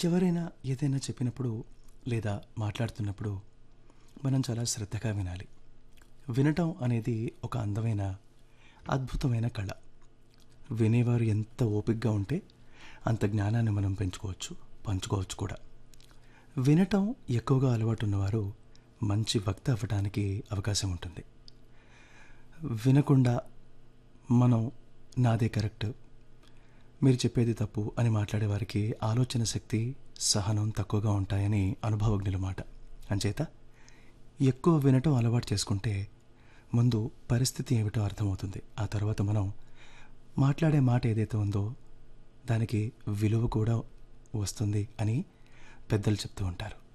ఎవరైనా ఏదైనా చెప్పినప్పుడు లేదా మాట్లాడుతున్నప్పుడు మనం చాలా శ్రద్ధగా వినాలి వినటం అనేది ఒక అందమైన అద్భుతమైన కళ వినేవారు ఎంత ఓపికగా ఉంటే అంత జ్ఞానాన్ని మనం పెంచుకోవచ్చు పంచుకోవచ్చు కూడా వినటం ఎక్కువగా అలవాటు ఉన్నవారు మంచి వక్త అవ్వడానికి అవకాశం ఉంటుంది వినకుండా మనం నాదే కరెక్ట్ మీరు చెప్పేది తప్పు అని మాట్లాడే వారికి ఆలోచన శక్తి సహనం తక్కువగా ఉంటాయని అనుభవజ్ఞుల మాట అంచేత ఎక్కువ వినటం అలవాటు చేసుకుంటే ముందు పరిస్థితి ఏమిటో అర్థమవుతుంది ఆ తర్వాత మనం మాట్లాడే మాట ఏదైతే ఉందో దానికి విలువ కూడా వస్తుంది అని పెద్దలు చెప్తూ ఉంటారు